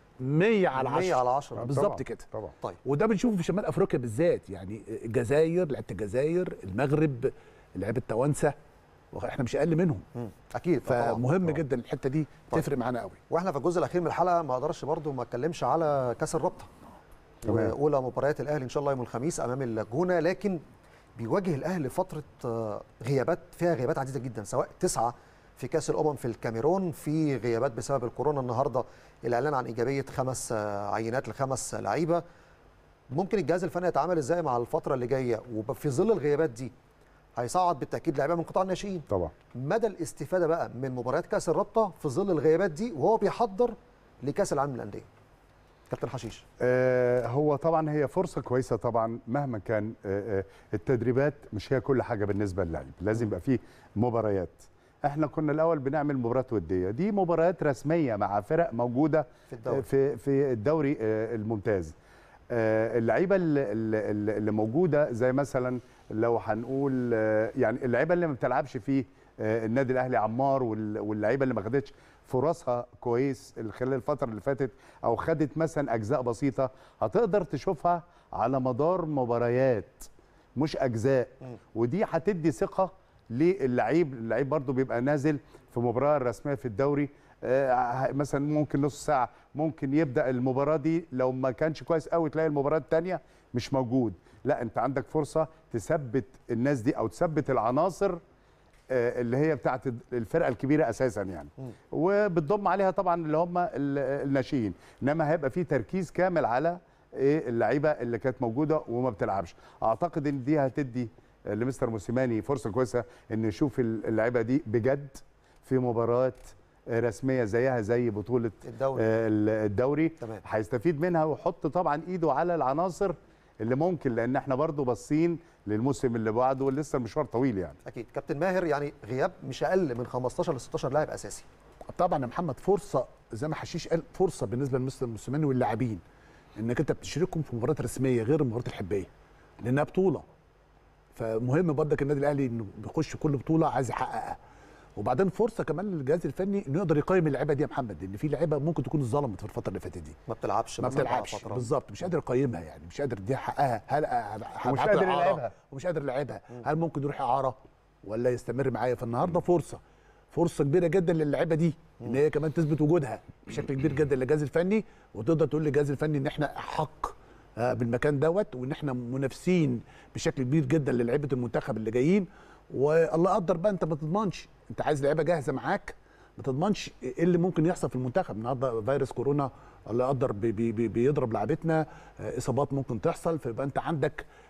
100 على 10 100 على 10 بالظبط طبعاً، كده طبعا طيب وده بنشوفه في شمال افريقيا بالذات يعني الجزائر لعيبه الجزائر المغرب لعيبه التوانسه احنا مش اقل منهم مم. اكيد طبعاً. فمهم طبعاً. جدا الحته دي طيب. تفرق معانا قوي واحنا في الجزء الاخير من الحلقه ما اقدرش برضو ما اتكلمش على كاس الرابطه تمام. واولى مباريات الاهلي ان شاء الله يوم الخميس امام اللاجونه لكن بيواجه الاهلي فتره آه، غيابات فيها غيابات عديده جدا سواء تسعه في كاس الامم في الكاميرون في غيابات بسبب الكورونا النهارده الاعلان عن ايجابيه خمس آه، عينات لخمس لعيبه ممكن الجهاز الفني يتعامل ازاي مع الفتره اللي جايه وفي ظل الغيابات دي هيصعد بالتاكيد لعيبه من قطاع الناشئين طبعا مدى الاستفاده بقى من مباريات كاس الرابطه في ظل الغيابات دي وهو بيحضر لكاس العالم للانديه كابتن حشيش آه، هو طبعا هي فرصه كويسه طبعا مهما كان آه، آه، التدريبات مش هي كل حاجه بالنسبه للعيب لازم يبقى فيه مباريات احنا كنا الاول بنعمل مباريات وديه دي مباريات رسميه مع فرق موجوده في الدوري. في في الدوري آه، الممتاز آه، اللعيبه اللي, اللي اللي موجوده زي مثلا لو هنقول آه، يعني اللعيبه اللي ما بتلعبش في آه، النادي الاهلي عمار وال- واللعيبه اللي ما خدتش فرصها كويس خلال الفتره اللي فاتت او خدت مثلا اجزاء بسيطه هتقدر تشوفها على مدار مباريات مش اجزاء ودي هتدي ثقه للعيب اللعيب برضو بيبقى نازل في مباراه رسميه في الدوري آه، مثلا ممكن نص ساعه ممكن يبدا المباراه دي لو ما كانش كويس قوي تلاقي المباراه الثانيه مش موجود لا انت عندك فرصه تثبت الناس دي او تثبت العناصر آه، اللي هي بتاعت الفرقه الكبيره اساسا يعني وبتضم عليها طبعا اللي هم ال- الناشئين انما هيبقى في تركيز كامل على ايه اللعيبه اللي كانت موجوده وما بتلعبش اعتقد ان دي هتدي لمستر موسيماني فرصه كويسه ان يشوف اللعيبه دي بجد في مباراه رسميه زيها زي بطوله الدوري. آه، الدوري تمام. هيستفيد منها ويحط طبعا ايده على العناصر اللي ممكن لان احنا برضو باصين للموسم اللي بعده ولسه المشوار طويل يعني اكيد كابتن ماهر يعني غياب مش اقل من 15 ل 16 لاعب اساسي طبعا يا محمد فرصه زي ما حشيش قال فرصه بالنسبه لمستر موسيماني واللاعبين انك انت بتشاركهم في مباريات رسميه غير المباريات الحبيه لانها بطوله فمهم برضك النادي الاهلي انه بيخش كل بطوله عايز يحققها وبعدين فرصه كمان للجهاز الفني انه يقدر يقيم اللعيبه دي يا محمد لان في لعيبه ممكن تكون اتظلمت في الفتره اللي فاتت دي ما بتلعبش ما مثلاً بقى بتلعبش فترة. بالظبط مش قادر يقيمها يعني مش قادر دي حقها هل ومش هبعت له قادر إعارة يلعبها. ومش قادر يلعبها هل ممكن يروح اعاره ولا يستمر معايا فالنهارده فرصه فرصه كبيره جدا للعيبه دي ان هي كمان تثبت وجودها بشكل كبير جدا للجهاز الفني وتقدر تقول للجهاز الفني ان احنا حق آه، بالمكان دوت وان احنا منافسين بشكل كبير جدا للعيبه المنتخب اللي جايين والله قدر بقى انت ما تضمنش انت عايز لعيبه جاهزه معاك ما تضمنش ايه اللي ممكن يحصل في المنتخب النهارده فيروس كورونا الله يقدر بي بي بي بيضرب لعبتنا آه، اصابات ممكن تحصل فيبقى انت عندك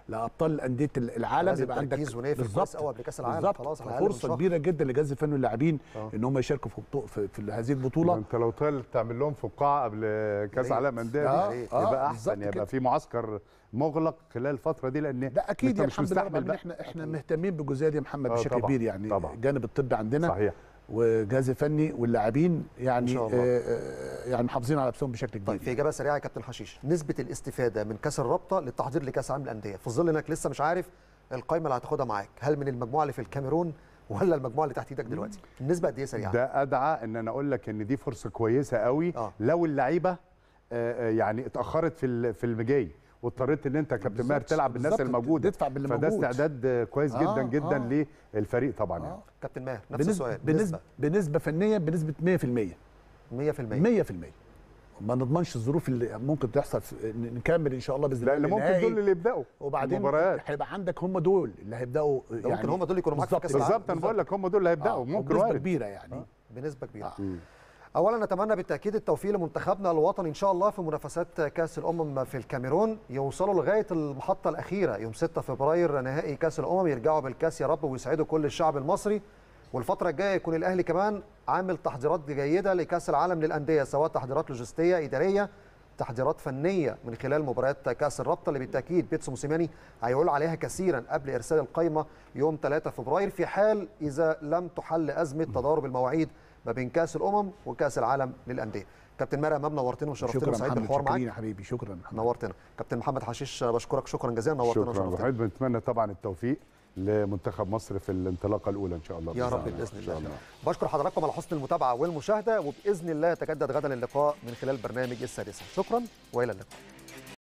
لابطال انديه العالم لازم يبقى عندك تركيز ونقفل كويس قوي قبل كأس العالم. بالظبط. خلاص على الأقل من فرصه شهر. كبيره جدا لجهاز الفني واللاعبين آه. ان هم يشاركوا في, بطو- في, في هذه ده البطوله انت لو طلعت تعمل لهم فقاعه قبل كاس ريت. عالم انديه آه، دي آه، يبقى بالظبط احسن كده. يبقى في معسكر مغلق خلال الفتره دي لان لا اكيد انت يا مش الحمد لله رب مستحمل العالمين بقى احنا احنا مهتمين بالجزئيه دي يا محمد آه، بشكل طبعاً، كبير يعني طبعاً. الجانب الطبي عندنا صحيح والجهاز الفني واللاعبين يعني إن شاء الله. آه، آه، يعني محافظين على نفسهم بشكل كبير طيب في اجابه سريعه يا كابتن حشيش نسبه الاستفاده من كاس الرابطه للتحضير لكاس العالم للانديه في ظل انك لسه مش عارف القائمه اللي هتاخدها معاك هل من المجموعه اللي في الكاميرون ولا المجموعه اللي تحت ايدك دلوقتي النسبه قد ايه سريعه ده ادعى ان انا اقول لك ان دي فرصه كويسه قوي آه. لو اللعيبه آه، آه، يعني اتاخرت في ال- في المجاي واضطريت ان انت يا كابتن ماهر بالظبط، تلعب بالناس بالظبط، الموجوده تدفع باللي فده موجود. استعداد آه، كويس جدا آه، جدا آه. للفريق طبعا يعني. آه. كابتن ماهر نفس السؤال بنسبه نسبه بنسبه فنيه بنسبه 100% 100% 100% ما نضمنش الظروف اللي ممكن تحصل في نكمل ان شاء الله باذن الله لان ممكن للنهائي. دول اللي يبداوا وبعدين المباريات هيبقى عندك هم دول اللي هيبداوا ده ممكن هم دول يكونوا معاك في بالظبط كأس العالم. بالظبط انا بقول لك هم دول اللي هيبداوا آه، ممكن بنسبه وارد كبيره يعني بنسبه كبيره آه. مم. اولا نتمنى بالتاكيد التوفيق لمنتخبنا الوطني ان شاء الله في منافسات كاس الامم في الكاميرون يوصلوا لغايه المحطه الاخيره يوم 6 فبراير نهائي كاس الامم يرجعوا بالكاس يا رب ويسعدوا كل الشعب المصري والفتره الجايه يكون الاهلي كمان عامل تحضيرات جيده لكاس العالم للانديه سواء تحضيرات لوجستيه اداريه تحضيرات فنيه من خلال مباريات كاس الرابطه اللي بالتاكيد بيتسو موسيماني هيقول عليها كثيرا قبل ارسال القائمه يوم 3 فبراير في حال اذا لم تحل ازمه تضارب المواعيد ما بين كاس الامم وكاس العالم للانديه كابتن مريم امام نورتنا وشرفتنا شكرا وسعيد محمد بالحوار شاكرين معاك يا حبيبي شكرا محمد. نورتنا كابتن محمد حشيش بشكرك شكرا جزيلا نورتنا شكرا وشرفتنا وحيد بنتمنى طبعا التوفيق لمنتخب مصر في الانطلاقه الاولى ان شاء الله يا رب باذن الله بشكر حضراتكم على حسن المتابعه والمشاهده وباذن الله يتجدد غدا اللقاء من خلال برنامج السادسه شكرا والى اللقاء